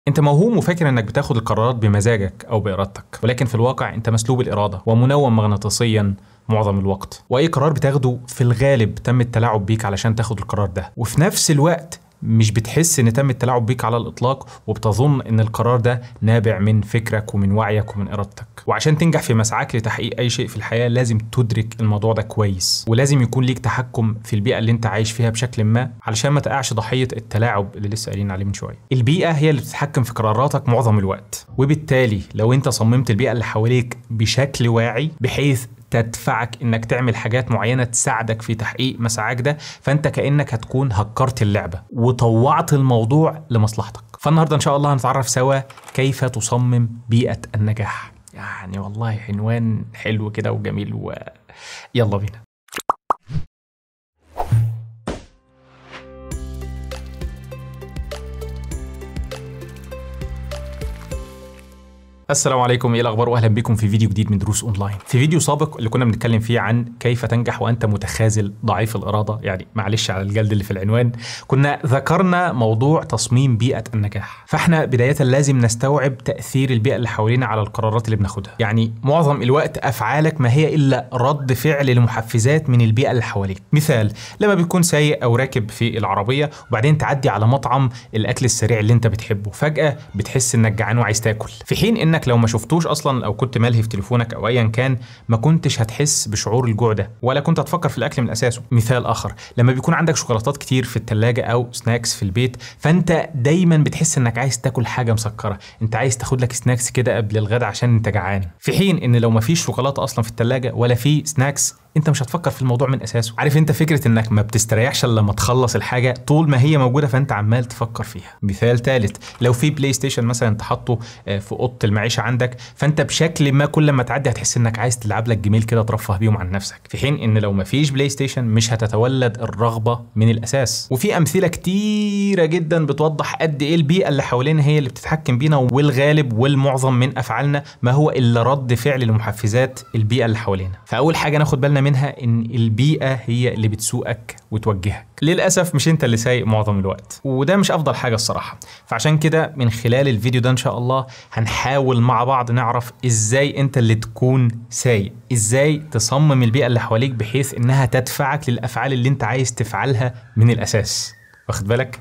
انت موهوم وفاكر انك بتاخد القرارات بمزاجك او بارادتك ولكن في الواقع انت مسلوب الاراده ومنوم مغناطيسيا معظم الوقت واي قرار بتاخده في الغالب تم التلاعب بيك علشان تاخد القرار ده وفي نفس الوقت مش بتحس ان تم التلاعب بيك على الاطلاق وبتظن ان القرار ده نابع من فكرك ومن وعيك ومن ارادتك وعشان تنجح في مسعاك لتحقيق اي شيء في الحياه لازم تدرك الموضوع ده كويس ولازم يكون ليك تحكم في البيئه اللي انت عايش فيها بشكل ما علشان ما تقعش ضحيه التلاعب اللي لسه قايلين عليه من شويه البيئه هي اللي بتتحكم في قراراتك معظم الوقت وبالتالي لو انت صممت البيئه اللي حواليك بشكل واعي بحيث تدفعك انك تعمل حاجات معينه تساعدك في تحقيق مساعاك ده فانت كانك هتكون هكرت اللعبه وطوعت الموضوع لمصلحتك فالنهارده ان شاء الله هنتعرف سوا كيف تصمم بيئه النجاح يعني والله عنوان حلو كده وجميل و يلا بينا السلام عليكم ايه الاخبار واهلا بكم في فيديو جديد من دروس اونلاين في فيديو سابق اللي كنا بنتكلم فيه عن كيف تنجح وانت متخاذل ضعيف الاراده يعني معلش على الجلد اللي في العنوان كنا ذكرنا موضوع تصميم بيئه النجاح فاحنا بدايه لازم نستوعب تاثير البيئه اللي حوالينا على القرارات اللي بناخدها يعني معظم الوقت افعالك ما هي الا رد فعل لمحفزات من البيئه اللي حواليك مثال لما بتكون سايق او راكب في العربيه وبعدين تعدي على مطعم الاكل السريع اللي انت بتحبه فجاه بتحس انك جعان وعايز تاكل في حين انك لو ما شفتوش اصلا او كنت ملهي في تليفونك او ايا كان ما كنتش هتحس بشعور الجوع ده ولا كنت هتفكر في الاكل من اساسه مثال اخر لما بيكون عندك شوكولاتات كتير في الثلاجه او سناكس في البيت فانت دايما بتحس انك عايز تاكل حاجه مسكره انت عايز تاخد لك سناكس كده قبل الغداء عشان انت جعان في حين ان لو ما فيش شوكولاته اصلا في الثلاجه ولا في سناكس انت مش هتفكر في الموضوع من اساسه عارف انت فكره انك ما بتستريحش الا لما تخلص الحاجه طول ما هي موجوده فانت عمال تفكر فيها مثال ثالث لو في بلاي ستيشن مثلا انت حاطه في اوضه المعيشه عندك فانت بشكل ما كل ما تعدي هتحس انك عايز تلعب لك جيمين كده ترفه بيهم عن نفسك في حين ان لو ما فيش بلاي ستيشن مش هتتولد الرغبه من الاساس وفي امثله كتيره جدا بتوضح قد ايه البيئه اللي حوالينا هي اللي بتتحكم بينا والغالب والمعظم من افعالنا ما هو الا رد فعل لمحفزات البيئه اللي حوالينا فاول حاجه ناخد بالنا منها ان البيئه هي اللي بتسوقك وتوجهك للاسف مش انت اللي سايق معظم الوقت وده مش افضل حاجه الصراحه فعشان كده من خلال الفيديو ده ان شاء الله هنحاول مع بعض نعرف ازاي انت اللي تكون سايق ازاي تصمم البيئه اللي حواليك بحيث انها تدفعك للافعال اللي انت عايز تفعلها من الاساس واخد بالك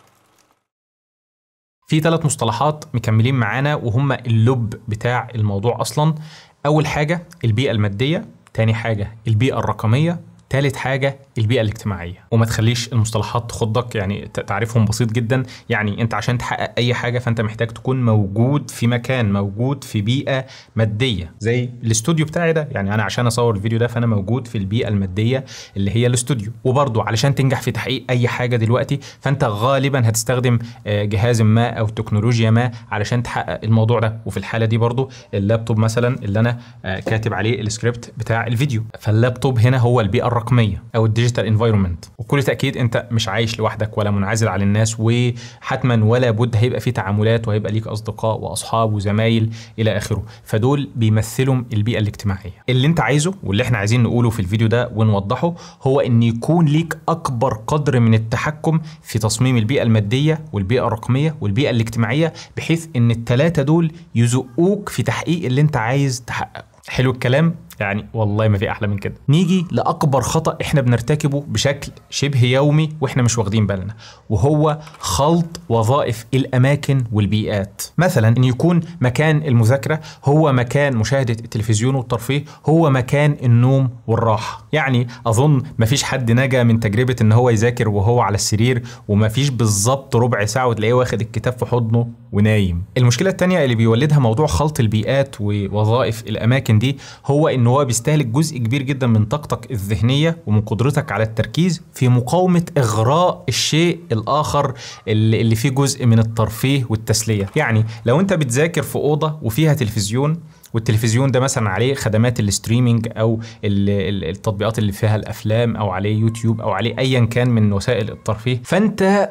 في ثلاث مصطلحات مكملين معانا وهم اللب بتاع الموضوع اصلا اول حاجه البيئه الماديه تاني حاجة البيئة الرقمية تالت حاجة البيئة الاجتماعية وما تخليش المصطلحات تخضك يعني تعريفهم بسيط جدا يعني انت عشان تحقق اي حاجة فانت محتاج تكون موجود في مكان موجود في بيئة مادية زي الاستوديو بتاعي ده يعني انا عشان اصور الفيديو ده فانا موجود في البيئة المادية اللي هي الاستوديو وبرضو علشان تنجح في تحقيق اي حاجة دلوقتي فانت غالبا هتستخدم جهاز ما او تكنولوجيا ما علشان تحقق الموضوع ده وفي الحالة دي برضو اللابتوب مثلا اللي انا كاتب عليه السكريبت بتاع الفيديو فاللابتوب هنا هو البيئة الرقميه او الديجيتال انفايرمنت وبكل تاكيد انت مش عايش لوحدك ولا منعزل عن الناس وحتما ولا بد هيبقى في تعاملات وهيبقى ليك اصدقاء واصحاب وزمايل الى اخره فدول بيمثلوا البيئه الاجتماعيه اللي انت عايزه واللي احنا عايزين نقوله في الفيديو ده ونوضحه هو ان يكون ليك اكبر قدر من التحكم في تصميم البيئه الماديه والبيئه الرقميه والبيئه الاجتماعيه بحيث ان الثلاثه دول يزقوك في تحقيق اللي انت عايز تحققه حلو الكلام يعني والله ما في احلى من كده نيجي لاكبر خطا احنا بنرتكبه بشكل شبه يومي واحنا مش واخدين بالنا وهو خلط وظائف الاماكن والبيئات مثلا ان يكون مكان المذاكره هو مكان مشاهده التلفزيون والترفيه هو مكان النوم والراحه يعني اظن ما فيش حد نجا من تجربه ان هو يذاكر وهو على السرير وما فيش بالظبط ربع ساعه وتلاقيه واخد الكتاب في حضنه ونايم المشكله الثانيه اللي بيولدها موضوع خلط البيئات ووظائف الاماكن دي هو ان هو بيستهلك جزء كبير جدا من طاقتك الذهنيه ومن قدرتك على التركيز في مقاومه اغراء الشيء الاخر اللي, اللي فيه جزء من الترفيه والتسليه يعني لو انت بتذاكر في اوضه وفيها تلفزيون والتلفزيون ده مثلا عليه خدمات الاستريمينج او التطبيقات اللي فيها الافلام او عليه يوتيوب او عليه ايا كان من وسائل الترفيه فانت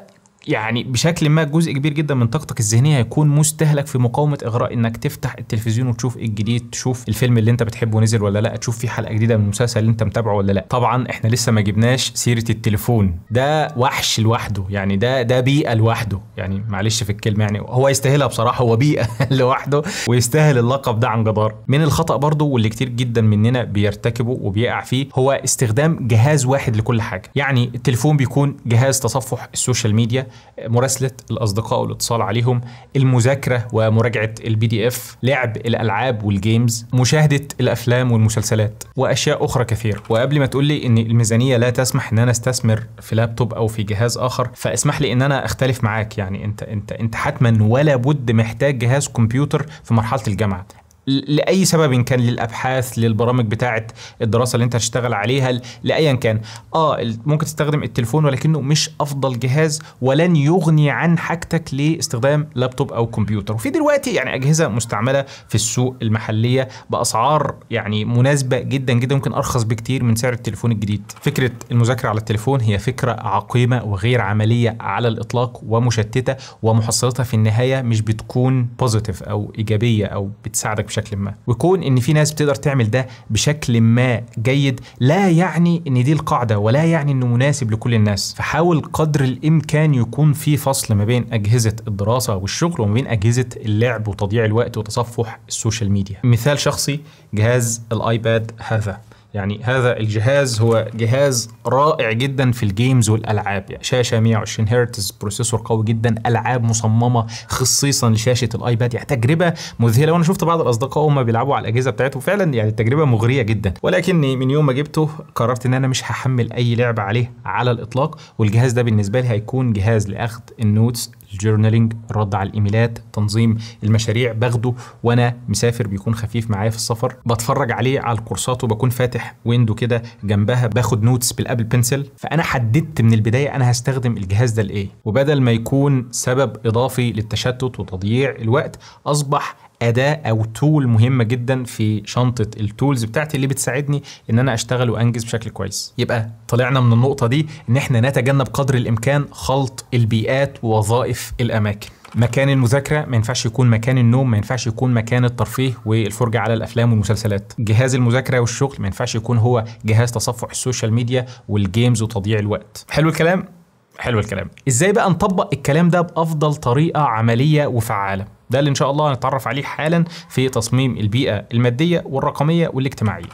يعني بشكل ما جزء كبير جدا من طاقتك الذهنيه هيكون مستهلك في مقاومه اغراء انك تفتح التلفزيون وتشوف ايه الجديد تشوف الفيلم اللي انت بتحبه نزل ولا لا تشوف في حلقه جديده من المسلسل اللي انت متابعه ولا لا طبعا احنا لسه ما جبناش سيره التليفون ده وحش لوحده يعني ده ده بيئه لوحده يعني معلش في الكلمه يعني هو يستاهلها بصراحه هو بيئه لوحده ويستاهل اللقب ده عن جدار من الخطا برضه واللي كتير جدا مننا بيرتكبه وبيقع فيه هو استخدام جهاز واحد لكل حاجه يعني التليفون بيكون جهاز تصفح السوشيال ميديا مراسله الاصدقاء والاتصال عليهم المذاكره ومراجعه البي دي اف لعب الالعاب والجيمز مشاهده الافلام والمسلسلات واشياء اخرى كثير وقبل ما تقول لي ان الميزانيه لا تسمح ان انا استثمر في لابتوب او في جهاز اخر فاسمح لي ان انا اختلف معاك يعني انت انت انت حتما ولا بد محتاج جهاز كمبيوتر في مرحله الجامعه لاي سبب كان للابحاث للبرامج بتاعه الدراسه اللي انت هتشتغل عليها لايا كان اه ممكن تستخدم التليفون ولكنه مش افضل جهاز ولن يغني عن حاجتك لاستخدام لابتوب او كمبيوتر وفي دلوقتي يعني اجهزه مستعمله في السوق المحليه باسعار يعني مناسبه جدا جدا ممكن ارخص بكتير من سعر التليفون الجديد فكره المذاكره على التليفون هي فكره عقيمه وغير عمليه على الاطلاق ومشتته ومحصلتها في النهايه مش بتكون بوزيتيف او ايجابيه او بتساعدك بشكل ما وكون ان في ناس بتقدر تعمل ده بشكل ما جيد لا يعني ان دي القاعده ولا يعني انه مناسب لكل الناس فحاول قدر الامكان يكون في فصل ما بين اجهزه الدراسه والشغل وما بين اجهزه اللعب وتضييع الوقت وتصفح السوشيال ميديا مثال شخصي جهاز الايباد هذا يعني هذا الجهاز هو جهاز رائع جدا في الجيمز والالعاب يعني شاشه 120 هرتز بروسيسور قوي جدا العاب مصممه خصيصا لشاشه الايباد يعني تجربه مذهله وانا شفت بعض الاصدقاء هم بيلعبوا على الاجهزه بتاعتهم فعلا يعني تجربه مغريه جدا ولكني من يوم ما جبته قررت ان انا مش هحمل اي لعبه عليه على الاطلاق والجهاز ده بالنسبه لي هيكون جهاز لاخذ النوتس الجورنالينج الرد على الايميلات تنظيم المشاريع باخده وانا مسافر بيكون خفيف معايا في السفر بتفرج عليه على الكورسات وبكون فاتح ويندو كده جنبها باخد نوتس بالابل بنسل فانا حددت من البدايه انا هستخدم الجهاز ده لايه وبدل ما يكون سبب اضافي للتشتت وتضييع الوقت اصبح اداه او تول مهمه جدا في شنطه التولز بتاعتي اللي بتساعدني ان انا اشتغل وانجز بشكل كويس يبقى طلعنا من النقطه دي ان احنا نتجنب قدر الامكان خلط البيئات ووظائف الاماكن مكان المذاكرة ما ينفعش يكون مكان النوم ما ينفعش يكون مكان الترفيه والفرجة على الأفلام والمسلسلات جهاز المذاكرة والشغل ما ينفعش يكون هو جهاز تصفح السوشيال ميديا والجيمز وتضييع الوقت حلو الكلام حلو الكلام ازاي بقى نطبق الكلام ده بافضل طريقه عمليه وفعاله ده اللي ان شاء الله هنتعرف عليه حالا في تصميم البيئه الماديه والرقميه والاجتماعيه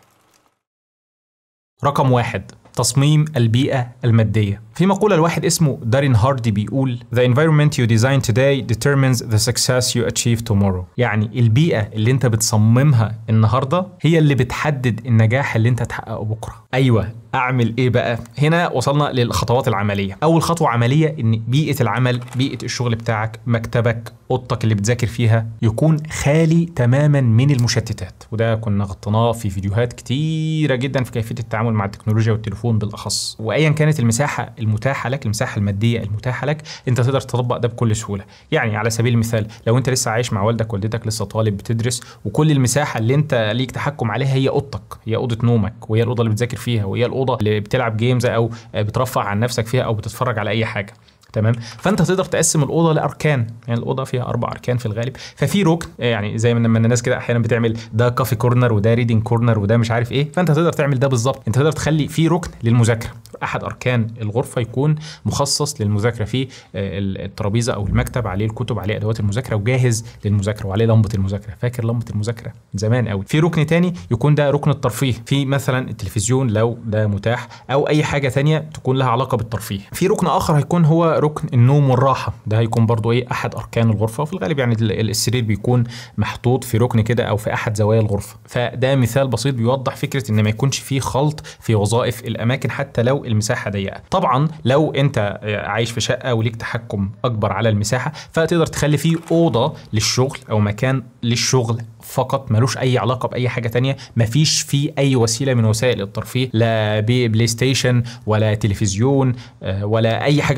رقم واحد تصميم البيئة المادية في مقولة لواحد اسمه دارين هاردي بيقول The environment you design today determines the success you achieve tomorrow يعني البيئة اللي انت بتصممها النهاردة هي اللي بتحدد النجاح اللي انت هتحققه بكرة أيوة اعمل ايه بقى هنا وصلنا للخطوات العمليه اول خطوه عمليه ان بيئه العمل بيئه الشغل بتاعك مكتبك اوضتك اللي بتذاكر فيها يكون خالي تماما من المشتتات وده كنا غطيناه في فيديوهات كتيره جدا في كيفيه التعامل مع التكنولوجيا والتليفون بالاخص وايا كانت المساحه المتاحه لك المساحه الماديه المتاحه لك انت تقدر تطبق ده بكل سهوله يعني على سبيل المثال لو انت لسه عايش مع والدك والدتك لسه طالب بتدرس وكل المساحه اللي انت ليك تحكم عليها هي اوضتك هي اوضه نومك وهي الاوضه اللي بتذاكر فيها وهي الاوضه اللي بتلعب جيمز او بترفع عن نفسك فيها او بتتفرج على اي حاجه تمام فانت تقدر تقسم الاوضه لاركان يعني الاوضه فيها اربع اركان في الغالب ففي ركن يعني زي ما لما الناس كده احيانا بتعمل ده كافي كورنر وده ريدنج كورنر وده مش عارف ايه فانت تقدر تعمل ده بالظبط انت تقدر تخلي في ركن للمذاكره احد اركان الغرفه يكون مخصص للمذاكره فيه الترابيزه او المكتب عليه الكتب عليه ادوات المذاكره وجاهز للمذاكره وعليه لمبه المذاكره فاكر لمبه المذاكره زمان قوي في ركن تاني يكون ده ركن الترفيه في مثلا التلفزيون لو ده متاح او اي حاجه تانية تكون لها علاقه بالترفيه في ركن اخر هيكون هو ركن النوم والراحه ده هيكون برضو ايه احد اركان الغرفه وفي الغالب يعني السرير بيكون محطوط في ركن كده او في احد زوايا الغرفه فده مثال بسيط بيوضح فكره ان ما يكونش فيه خلط في وظائف الاماكن حتى لو المساحه ضيقه طبعا لو انت عايش في شقه وليك تحكم اكبر على المساحه فتقدر تخلي فيه اوضه للشغل او مكان للشغل فقط ملوش اي علاقه باي حاجه تانية مفيش فيه اي وسيله من وسائل الترفيه لا بلاي ستيشن ولا تلفزيون ولا اي حاجه من الحاجات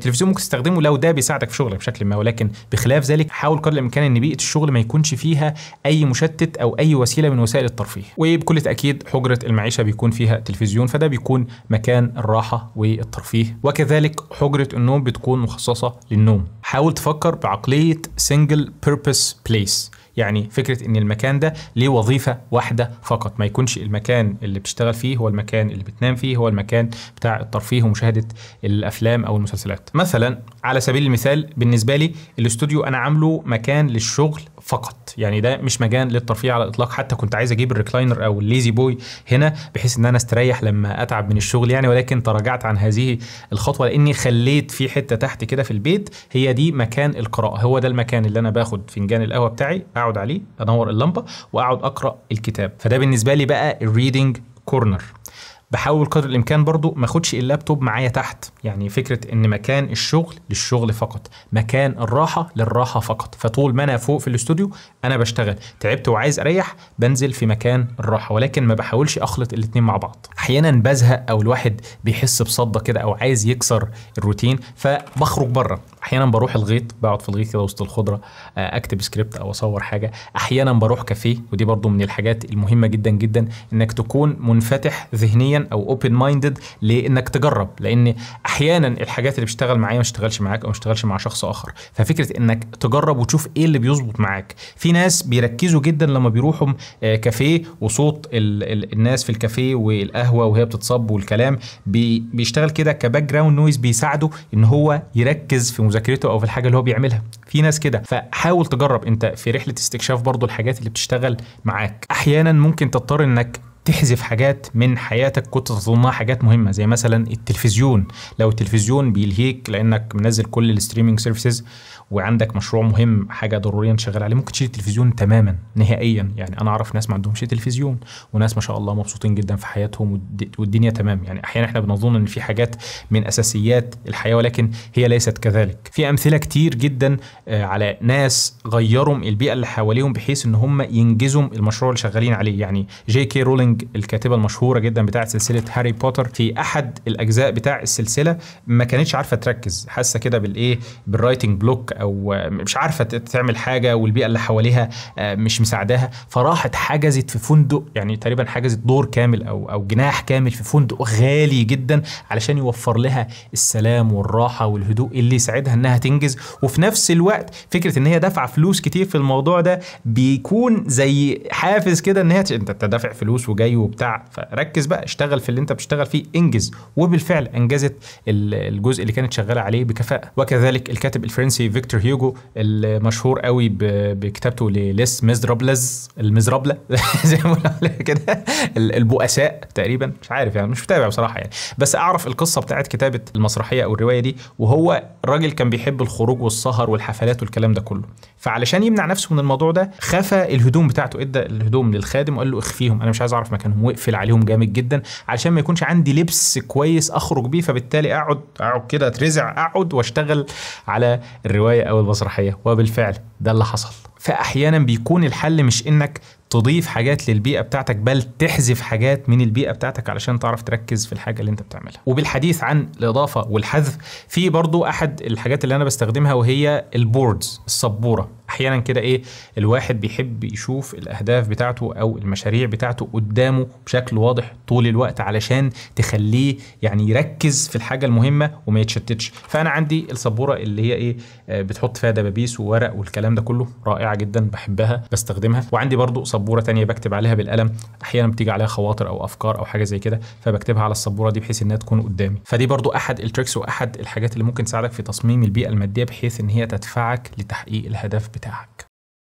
التلفزيون ممكن تستخدمه لو ده بيساعدك في شغلك بشكل ما ولكن بخلاف ذلك حاول قدر الامكان ان بيئه الشغل ما يكونش فيها اي مشتت او اي وسيله من وسائل الترفيه وبكل تاكيد حجره المعيشه بيكون فيها تلفزيون فده بيكون مكان الراحه والترفيه وكذلك حجره النوم بتكون مخصصه للنوم حاول تفكر بعقليه سنجل بيربس بليس يعني فكره ان المكان ده ليه وظيفه واحده فقط ما يكونش المكان اللي بتشتغل فيه هو المكان اللي بتنام فيه هو المكان بتاع الترفيه ومشاهده الافلام او المسلسلات مثلا على سبيل المثال بالنسبه لي الاستوديو انا عامله مكان للشغل فقط يعني ده مش مكان للترفيه على الاطلاق حتى كنت عايز اجيب الريكلاينر او الليزي بوي هنا بحيث ان انا استريح لما اتعب من الشغل يعني ولكن تراجعت عن هذه الخطوه لاني خليت في حته تحت كده في البيت هي دي مكان القراءه هو ده المكان اللي انا باخد فنجان القهوه بتاعي اقعد عليه انور اللمبه واقعد اقرا الكتاب فده بالنسبه لي بقى الريدنج كورنر بحاول قدر الامكان برضو ما اخدش اللابتوب معايا تحت يعني فكره ان مكان الشغل للشغل فقط مكان الراحه للراحه فقط فطول ما انا فوق في الاستوديو انا بشتغل تعبت وعايز اريح بنزل في مكان الراحه ولكن ما بحاولش اخلط الاتنين مع بعض احيانا بزهق او الواحد بيحس بصدى كده او عايز يكسر الروتين فبخرج بره احيانا بروح الغيط بقعد في الغيط كده وسط الخضره اكتب سكريبت او اصور حاجه احيانا بروح كافيه ودي برضو من الحاجات المهمه جدا جدا انك تكون منفتح ذهنيا او اوبن مايندد لانك تجرب لان احيانا الحاجات اللي بتشتغل معايا ما تشتغلش معاك او ما تشتغلش مع شخص اخر ففكره انك تجرب وتشوف ايه اللي بيظبط معاك في ناس بيركزوا جدا لما بيروحوا كافيه وصوت ال ال الناس في الكافيه والقهوه وهي بتتصب والكلام بي بيشتغل كده كباك جراوند نويز بيساعده ان هو يركز في مذاكرته او في الحاجه اللي هو بيعملها في ناس كده فحاول تجرب انت في رحله استكشاف برضو الحاجات اللي بتشتغل معاك احيانا ممكن تضطر انك تحذف حاجات من حياتك كنت تظنها حاجات مهمه زي مثلا التلفزيون لو التلفزيون بيلهيك لانك منزل كل الستريمينج سيرفيسز وعندك مشروع مهم حاجه ضروريه تشغل عليه ممكن تشيل التلفزيون تماما نهائيا يعني انا اعرف ناس ما عندهمش تلفزيون وناس ما شاء الله مبسوطين جدا في حياتهم والدنيا تمام يعني احيانا احنا بنظن ان في حاجات من اساسيات الحياه ولكن هي ليست كذلك في امثله كتير جدا على ناس غيروا البيئه اللي حواليهم بحيث ان هم ينجزوا المشروع اللي شغالين عليه يعني جي كي رولينج الكاتبه المشهوره جدا بتاعه سلسله هاري بوتر في احد الاجزاء بتاع السلسله ما كانتش عارفه تركز حاسه كده بالايه بالرايتنج بلوك او مش عارفه تعمل حاجه والبيئه اللي حواليها مش مساعداها فراحت حجزت في فندق يعني تقريبا حجزت دور كامل او او جناح كامل في فندق غالي جدا علشان يوفر لها السلام والراحه والهدوء اللي يساعدها انها تنجز وفي نفس الوقت فكره ان هي دافعه فلوس كتير في الموضوع ده بيكون زي حافز كده ان هي انت دافع فلوس وجاي وبتاع فركز بقى اشتغل في اللي انت بتشتغل فيه انجز وبالفعل انجزت الجزء اللي كانت شغاله عليه بكفاءه وكذلك الكاتب الفرنسي فيكتور هيوجو المشهور قوي بكتابته لليس ميزرابلز المزربله زي ما بنقول كده البؤساء تقريبا مش عارف يعني مش متابع بصراحه يعني بس اعرف القصه بتاعت كتابه المسرحيه او الروايه دي وهو الراجل كان بيحب الخروج والسهر والحفلات والكلام ده كله فعلشان يمنع نفسه من الموضوع ده خفى الهدوم بتاعته ادى الهدوم للخادم وقال له اخفيهم انا مش عايز اعرف مكانهم واقفل عليهم جامد جدا علشان ما يكونش عندي لبس كويس اخرج بيه فبالتالي اقعد اقعد كده اترزع اقعد واشتغل على الروايه او المسرحيه وبالفعل ده اللي حصل فاحيانا بيكون الحل مش انك تضيف حاجات للبيئه بتاعتك بل تحذف حاجات من البيئه بتاعتك علشان تعرف تركز في الحاجه اللي انت بتعملها وبالحديث عن الاضافه والحذف في برضو احد الحاجات اللي انا بستخدمها وهي البوردز السبوره احيانا كده ايه الواحد بيحب يشوف الاهداف بتاعته او المشاريع بتاعته قدامه بشكل واضح طول الوقت علشان تخليه يعني يركز في الحاجه المهمه وما يتشتتش فانا عندي السبوره اللي هي ايه بتحط فيها دبابيس وورق والكلام ده كله رائعه جدا بحبها بستخدمها وعندي برضو سبوره تانية بكتب عليها بالقلم احيانا بتيجي عليها خواطر او افكار او حاجه زي كده فبكتبها على السبوره دي بحيث انها تكون قدامي فدي برضو احد التريكس واحد الحاجات اللي ممكن تساعدك في تصميم البيئه الماديه بحيث ان هي تدفعك لتحقيق الهدف بتاعك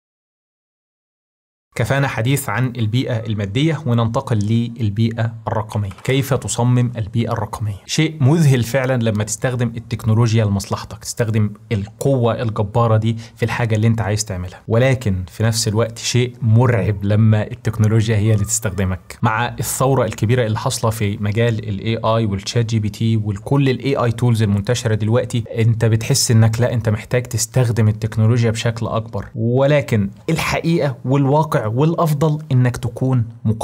كفانا حديث عن البيئة المادية وننتقل للبيئة الرقمية كيف تصمم البيئة الرقمية شيء مذهل فعلا لما تستخدم التكنولوجيا لمصلحتك تستخدم القوة الجبارة دي في الحاجة اللي انت عايز تعملها ولكن في نفس الوقت شيء مرعب لما التكنولوجيا هي اللي تستخدمك مع الثورة الكبيرة اللي حاصلة في مجال الاي اي والشات جي بي تي وكل الاي اي تولز المنتشرة دلوقتي انت بتحس انك لا انت محتاج تستخدم التكنولوجيا بشكل اكبر ولكن الحقيقة والواقع والافضل انك تكون مقل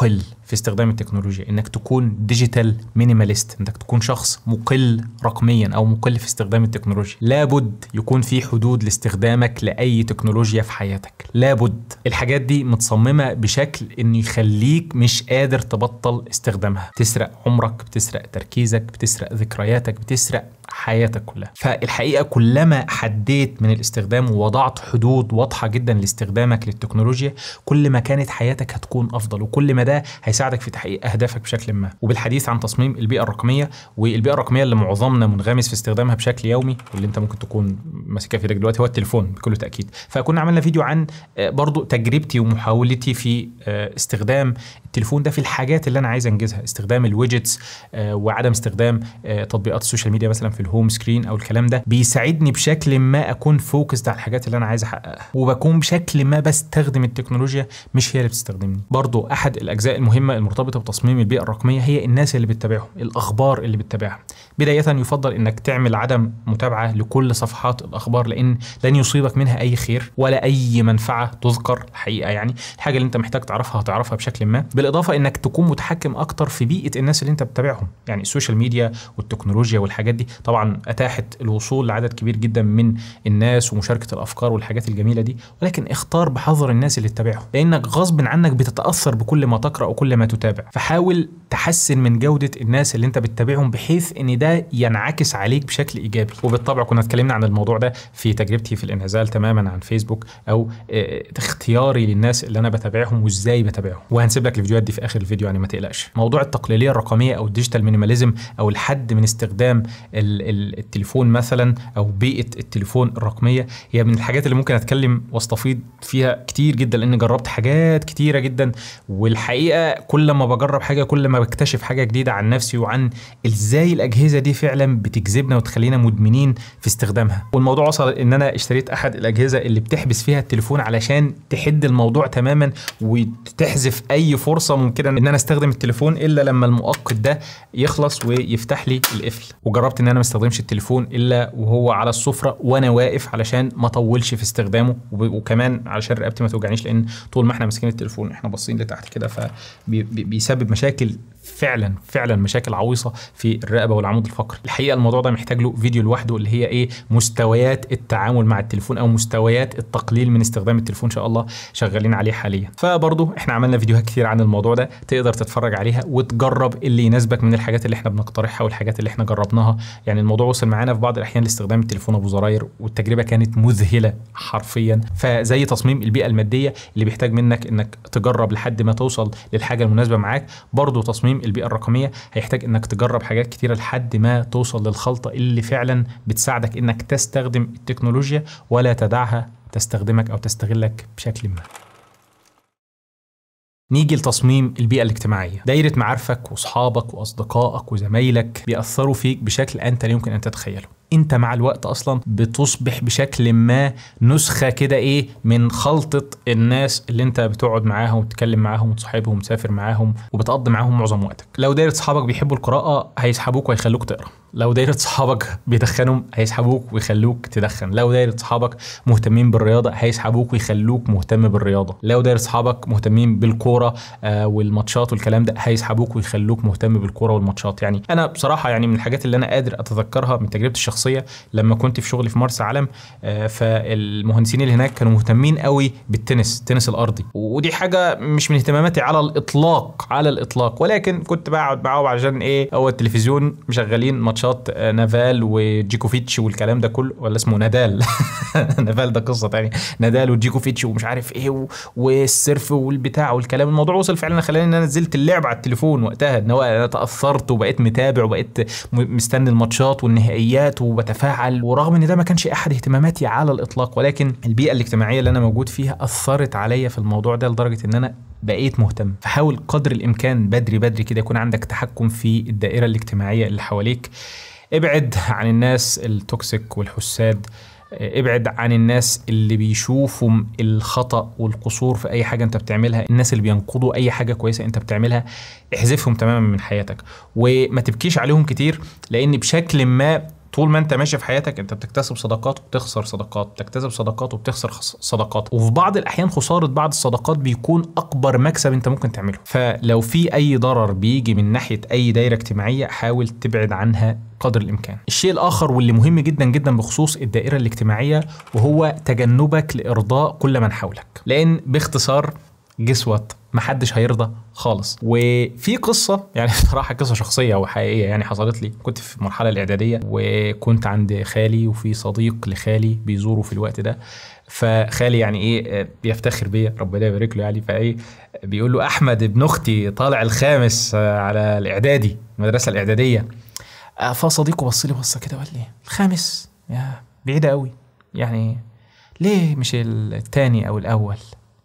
في استخدام التكنولوجيا انك تكون ديجيتال مينيماليست انك تكون شخص مقل رقميا او مقل في استخدام التكنولوجيا لابد يكون في حدود لاستخدامك لاي تكنولوجيا في حياتك لابد الحاجات دي متصممه بشكل انه يخليك مش قادر تبطل استخدامها بتسرق عمرك بتسرق تركيزك بتسرق ذكرياتك بتسرق حياتك كلها فالحقيقه كلما حديت من الاستخدام ووضعت حدود واضحه جدا لاستخدامك للتكنولوجيا كل ما كانت حياتك هتكون افضل وكل ما ده هيساعدك في تحقيق اهدافك بشكل ما وبالحديث عن تصميم البيئه الرقميه والبيئه الرقميه اللي معظمنا منغمس في استخدامها بشكل يومي واللي انت ممكن تكون ماسكها في ايدك دلوقتي هو التليفون بكل تاكيد فكنا عملنا فيديو عن آه، برضو تجربتي ومحاولتي في آه، استخدام التليفون ده في الحاجات اللي انا عايز انجزها استخدام الويدجتس آه، وعدم استخدام تطبيقات السوشيال ميديا مثلا في الهوم سكرين او الكلام ده بيساعدني بشكل ما اكون فوكسد على الحاجات اللي انا عايز احققها وبكون بشكل ما بستخدم التكنولوجيا مش هي اللي بتستخدمني برضو احد الاجزاء المهمه المرتبطه بتصميم البيئه الرقميه هي الناس اللي بتتابعهم الاخبار اللي بتتابعها بدايه يفضل انك تعمل عدم متابعه لكل صفحات الاخبار لان لن يصيبك منها اي خير ولا اي منفعه تذكر الحقيقه يعني الحاجه اللي انت محتاج تعرفها هتعرفها بشكل ما بالاضافه انك تكون متحكم اكتر في بيئه الناس اللي انت بتتابعهم يعني السوشيال ميديا والتكنولوجيا والحاجات دي طبعا اتاحت الوصول لعدد كبير جدا من الناس ومشاركه الافكار والحاجات الجميله دي ولكن اختار بحذر الناس اللي تتابعهم لانك غصب عنك بتتاثر بكل ما تقرا وكل ما تتابع فحاول تحسن من جوده الناس اللي انت بتتابعهم بحيث ان ده ينعكس عليك بشكل ايجابي وبالطبع كنا اتكلمنا عن الموضوع ده في تجربتي في الانعزال تماما عن فيسبوك او اه اختياري للناس اللي انا بتابعهم وازاي بتابعهم وهنسيب لك الفيديوهات دي في اخر الفيديو يعني ما تقلقش موضوع التقليديه الرقميه او الديجيتال مينيماليزم او الحد من استخدام التليفون مثلا او بيئه التليفون الرقميه هي من الحاجات اللي ممكن اتكلم واستفيض فيها كتير جدا لان جربت حاجات كتيره جدا والحقيقه كل ما بجرب حاجه كل ما بكتشف حاجه جديده عن نفسي وعن ازاي الاجهزه دي فعلا بتجذبنا وتخلينا مدمنين في استخدامها والموضوع وصل ان انا اشتريت احد الاجهزه اللي بتحبس فيها التليفون علشان تحد الموضوع تماما وتحذف اي فرصه ممكنه ان انا استخدم التليفون الا لما المؤقت ده يخلص ويفتح لي القفل وجربت ان انا ما استخدمش التليفون الا وهو على السفره وانا واقف علشان ما اطولش في استخدامه وكمان علشان رقبتي ما توجعنيش لان طول ما احنا ماسكين التليفون احنا باصين لتحت كده فبيسبب مشاكل فعلا فعلا مشاكل عويصه في الرقبه والعمود الفقري الحقيقه الموضوع ده محتاج له فيديو لوحده اللي هي ايه مستويات التعامل مع التليفون او مستويات التقليل من استخدام التليفون ان شاء الله شغالين عليه حاليا فبرضه احنا عملنا فيديوهات كتير عن الموضوع ده تقدر تتفرج عليها وتجرب اللي يناسبك من الحاجات اللي احنا بنقترحها والحاجات اللي احنا جربناها يعني الموضوع وصل معانا في بعض الاحيان لاستخدام التليفون ابو زراير والتجربه كانت مذهله حرفيا فزي تصميم البيئه الماديه اللي بيحتاج منك انك تجرب لحد ما توصل للحاجه المناسبه معاك برضه تصميم البيئه الرقميه هيحتاج انك تجرب حاجات كتيره لحد ما توصل للخلطه اللي فعلا بتساعدك انك تستخدم التكنولوجيا ولا تدعها تستخدمك او تستغلك بشكل ما نيجي لتصميم البيئة الاجتماعية دايرة معارفك وأصحابك وأصدقائك وزمايلك بيأثروا فيك بشكل أنت لا يمكن أن تتخيله انت مع الوقت اصلا بتصبح بشكل ما نسخه كده ايه من خلطه الناس اللي انت بتقعد معاهم وتتكلم معاهم وتصاحبهم وتسافر معاهم وبتقضي معاهم معظم وقتك لو دايره صحابك بيحبوا القراءه هيسحبوك ويخلوك تقرا لو دايره صحابك بيدخنوا هيسحبوك ويخلوك تدخن لو دايره صحابك مهتمين بالرياضه هيسحبوك ويخلوك مهتم بالرياضه لو دايره صحابك مهتمين بالكوره آه والماتشات والكلام ده هيسحبوك ويخلوك مهتم بالكوره والماتشات يعني انا بصراحه يعني من الحاجات اللي انا قادر اتذكرها من تجربتي الشخصيه الشخصيه لما كنت في شغلي في مرسى علم فالمهندسين اللي هناك كانوا مهتمين قوي بالتنس التنس الارضي ودي حاجه مش من اهتماماتي على الاطلاق على الاطلاق ولكن كنت بقعد معاهم عشان ايه هو التلفزيون مشغلين ماتشات نافال وجيكوفيتش والكلام ده كله ولا اسمه نادال نافال ده قصه تانية نادال وجيكوفيتش ومش عارف ايه والسيرف والبتاع والكلام الموضوع وصل فعلا خلاني ان انا نزلت اللعب على التليفون وقتها ان هو انا تاثرت وبقيت متابع وبقيت مستني الماتشات والنهائيات وبتفاعل ورغم ان ده ما كانش احد اهتماماتي على الاطلاق ولكن البيئه الاجتماعيه اللي انا موجود فيها اثرت عليا في الموضوع ده لدرجه ان انا بقيت مهتم فحاول قدر الامكان بدري بدري كده يكون عندك تحكم في الدائره الاجتماعيه اللي حواليك ابعد عن الناس التوكسيك والحساد ابعد عن الناس اللي بيشوفوا الخطا والقصور في اي حاجه انت بتعملها الناس اللي بينقضوا اي حاجه كويسه انت بتعملها احذفهم تماما من حياتك وما تبكيش عليهم كتير لان بشكل ما طول ما انت ماشي في حياتك انت بتكتسب صداقات وبتخسر صداقات بتكتسب صداقات وبتخسر خص- صداقات وفي بعض الاحيان خساره بعض الصداقات بيكون اكبر مكسب انت ممكن تعمله فلو في اي ضرر بيجي من ناحيه اي دايره اجتماعيه حاول تبعد عنها قدر الامكان الشيء الاخر واللي مهم جدا جدا بخصوص الدائره الاجتماعيه وهو تجنبك لارضاء كل من حولك لان باختصار جسوت محدش هيرضى خالص وفي قصه يعني بصراحه قصه شخصيه وحقيقيه يعني حصلت لي كنت في المرحله الاعداديه وكنت عند خالي وفي صديق لخالي بيزوره في الوقت ده فخالي يعني ايه آه، بيفتخر بيا ربنا يبارك له يعني فايه بيقول له احمد ابن اختي طالع الخامس آه، على الاعدادي المدرسه الاعداديه آه، فصديقه بص لي بصه كده وقال لي الخامس يا بعيده قوي يعني ليه مش التاني او الاول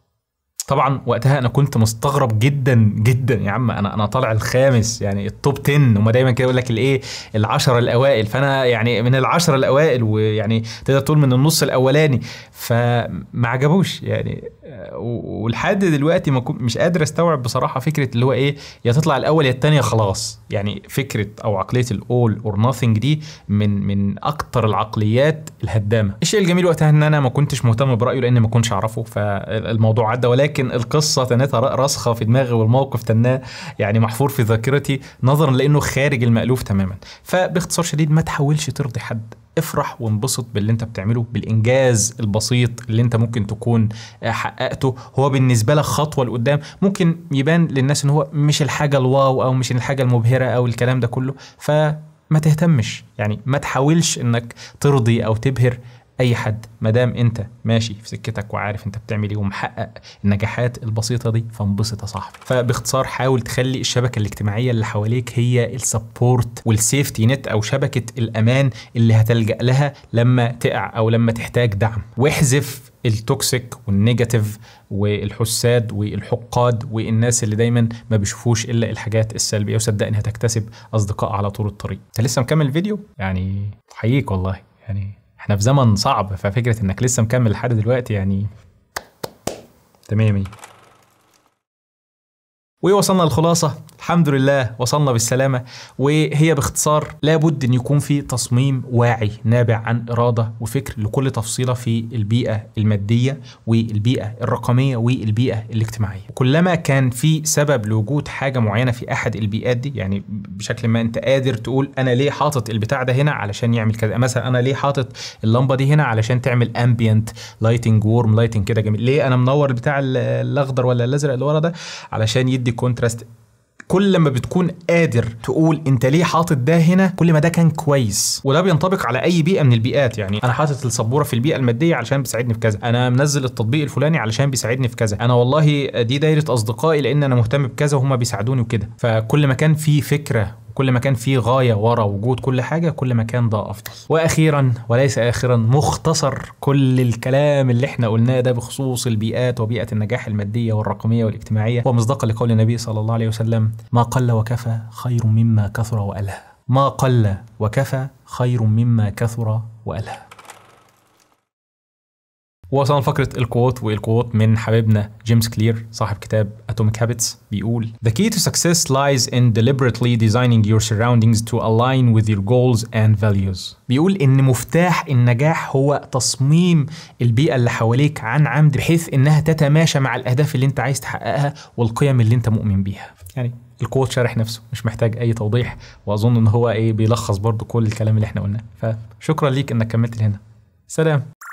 طبعا وقتها انا كنت مستغرب جدا جدا يا عم انا انا طالع الخامس يعني التوب 10 هما دايما كده يقول لك الايه العشرة الاوائل فانا يعني من العشرة الاوائل ويعني تقدر تقول من النص الاولاني فما عجبوش يعني آه، و- ولحد دلوقتي ما كن- مش قادر استوعب بصراحه فكره اللي هو ايه يا تطلع الاول يا الثانيه خلاص يعني فكره او عقليه الاول اور ناثينج دي من من اكتر العقليات الهدامه الشيء الجميل وقتها ان انا ما كنتش مهتم برايه لان ما كنتش اعرفه فالموضوع عدى ولكن القصه تنتها راسخه في دماغي والموقف تناه يعني محفور في ذاكرتي نظرا لانه خارج المالوف تماما فباختصار شديد ما تحاولش ترضي حد افرح وانبسط باللي انت بتعمله بالانجاز البسيط اللي انت ممكن تكون آه، حققته هو بالنسبه لك خطوه لقدام ممكن يبان للناس ان هو مش الحاجه الواو او مش الحاجه المبهره او الكلام ده كله فما تهتمش يعني ما تحاولش انك ترضي او تبهر اي حد ما دام انت ماشي في سكتك وعارف انت بتعمل ايه ومحقق النجاحات البسيطه دي فانبسط يا صاحبي فباختصار حاول تخلي الشبكه الاجتماعيه اللي حواليك هي السبورت والسيفتي نت او شبكه الامان اللي هتلجا لها لما تقع او لما تحتاج دعم واحذف التوكسيك والنيجاتيف والحساد والحقاد والناس اللي دايما ما بيشوفوش الا الحاجات السلبيه وصدقني هتكتسب اصدقاء على طول الطريق انت لسه مكمل الفيديو يعني حقيقي والله يعني احنا في زمن صعب ففكره انك لسه مكمل لحد دلوقتي يعني تمام مية. ووصلنا للخلاصة الحمد لله وصلنا بالسلامة وهي باختصار لابد أن يكون في تصميم واعي نابع عن إرادة وفكر لكل تفصيلة في البيئة المادية والبيئة الرقمية والبيئة الاجتماعية كلما كان في سبب لوجود حاجة معينة في أحد البيئات دي يعني بشكل ما أنت قادر تقول أنا ليه حاطط البتاع ده هنا علشان يعمل كذا مثلا أنا ليه حاطط اللمبة دي هنا علشان تعمل امبيانت لايتنج وورم لايتنج كده جميل ليه أنا منور البتاع ال- الأخضر ولا الأزرق اللي ورا ده علشان يدي كونتراست كل ما بتكون قادر تقول انت ليه حاطط ده هنا كل ما ده كان كويس وده بينطبق على اي بيئه من البيئات يعني انا حاطط السبوره في البيئه الماديه علشان بيساعدني في كذا انا منزل التطبيق الفلاني علشان بيساعدني في كذا انا والله دي دايره اصدقائي لان انا مهتم بكذا وهم بيساعدوني وكده فكل ما كان في فكره كل ما كان في غايه ورا وجود كل حاجه كل ما كان ده افضل واخيرا وليس اخرا مختصر كل الكلام اللي احنا قلناه ده بخصوص البيئات وبيئه النجاح الماديه والرقميه والاجتماعيه ومصداقا لقول النبي صلى الله عليه وسلم ما قل وكفى خير مما كثر والهى ما قل وكفى خير مما كثر والهى وصلنا لفقرة الكوت والكوت من حبيبنا جيمس كلير صاحب كتاب Atomic Habits بيقول The key to success lies in deliberately designing your surroundings to align with your goals and values بيقول إن مفتاح النجاح هو تصميم البيئة اللي حواليك عن عمد بحيث إنها تتماشى مع الأهداف اللي أنت عايز تحققها والقيم اللي أنت مؤمن بيها يعني الكوت شارح نفسه مش محتاج أي توضيح وأظن إن هو إيه بيلخص برضو كل الكلام اللي إحنا قلناه فشكرا ليك إنك كملت لهنا سلام